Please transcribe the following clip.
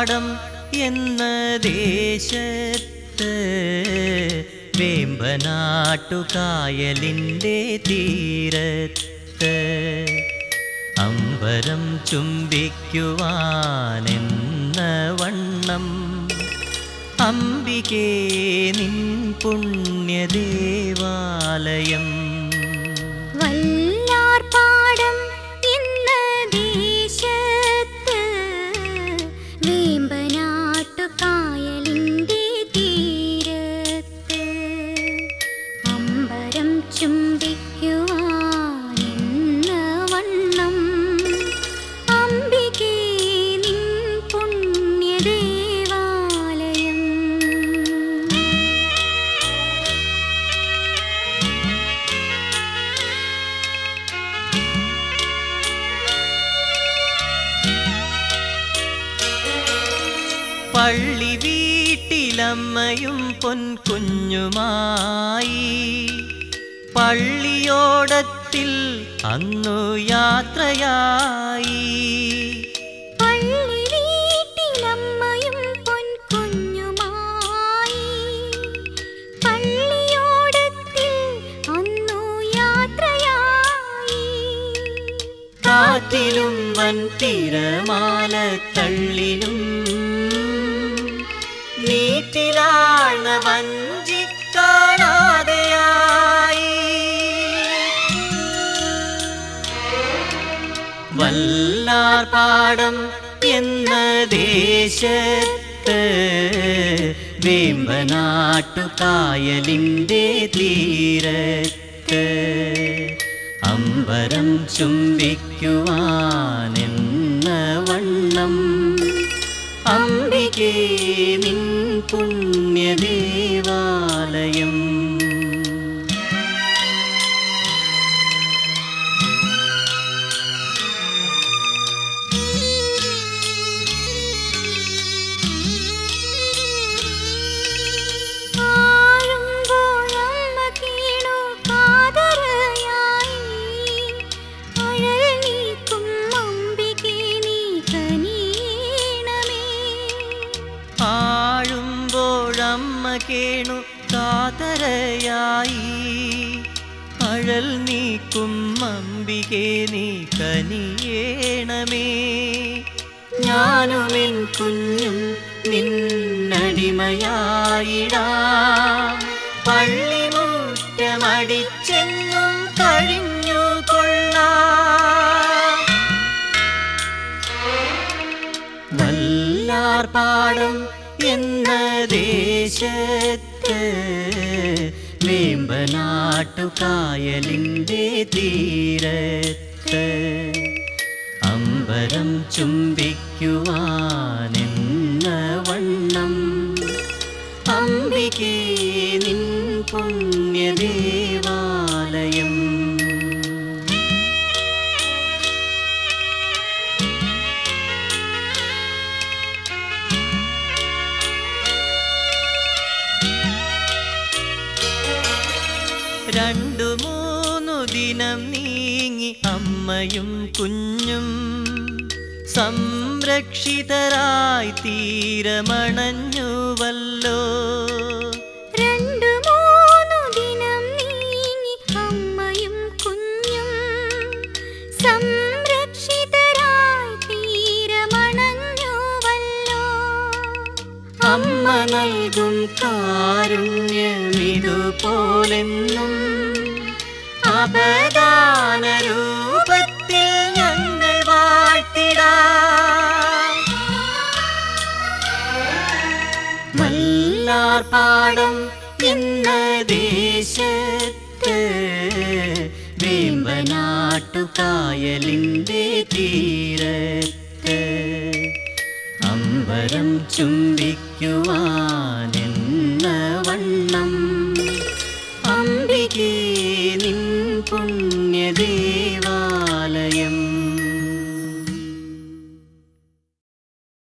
പാടം എന്ന ദേശത്ത് വേമ്പനാട്ടുകായലിൻ്റെ തീരത്ത് അമ്പരം ചുംബിക്കുവാനെന്ന വണ്ണം അംബികേ നിൻ പുണ്യദേവാലയം വല്ലാർപാടം എന്ന ദേശത്ത് വേമ്പനാട്ടുകായലിൻ്റെ തീരത്ത് അമ്പരം ചുംബിക്കുവാനെന്ന വണ്ണം അംബികേ നിൻ പുണ്യദേവാലയം പള്ളി വീട്ടിലമ്മയും പൊൻകുഞ്ഞുമായി പള്ളിയോടത്തിൽ അന്നു യാത്രയായി പള്ളി വീട്ടിലമ്മയും പൊൻകുഞ്ഞുമായി പള്ളിയോടത്തിൽ അന്നു യാത്രയായി കാറ്റിലും വൻ തിരമാല തള്ളിലും നീറ്റിലാഴ്ന്ന വഞ്ചിക്കാനാതെയായി വല്ലാർപാടം എന്ന ദേശത്ത് വേമ്പനാട്ടുകായലിൻ്റെ തീരത്ത് അമ്പരം ചുംബിക്കുവാനെന്ന വണ്ണം അംബികേ നിൻ പുണ്യദേവാലയം ആഴുമ്പോഴമ്മ കീണു കാതരയായി അഴൽ നീക്കും അമ്പികേ നീ കനിയണമേ ആഴുമ്പോഴമ്മ കേണു കാതരയായി അഴൽ നീക്കും അമ്പികേ നീ കനിയേണമേ ഞാനുമെൻ കുഞ്ഞും നിന്നടിമയായിടാം പള്ളിമുറ്റമടിച്ചെന്നും കഴിഞ്ഞു കൊള്ളാം വല്ലാർപാടം എന്ന ദേശത്ത് വേമ്പനാട്ടുകായലിൻ്റെ തീരത്ത് അമ്പരം ചുംബിക്കുവാനെന്ന വണ്ണം അംബികേ നിൻ പുണ്യദേവാലയം രണ്ടു മൂന്നു ദിനം നീങ്ങി അമ്മയും കുഞ്ഞും സംരക്ഷിതരായി തീരമണഞ്ഞുവല്ലോ രണ്ടു മൂന്നു ദിനം നീങ്ങി അമ്മയും കുഞ്ഞും സംരക്ഷിതരായി തീരമണഞ്ഞുവല്ലോ അമ്മ നൽകും കാരുണ്യമിതുപോലെന്നും അപദാന രൂപത്തിൽ ഞങ്ങൾ വാഴ്ത്തിടാം വല്ലാർപാടം എന്ന ദേശത്ത് വേമ്പനാട്ടുകായലിൻ്റെ തീരത്ത് അമ്പരം ചുംബിക്കുവാനെന്ന വണ്ണം അംബികേ നിൻ പുണ്യദേ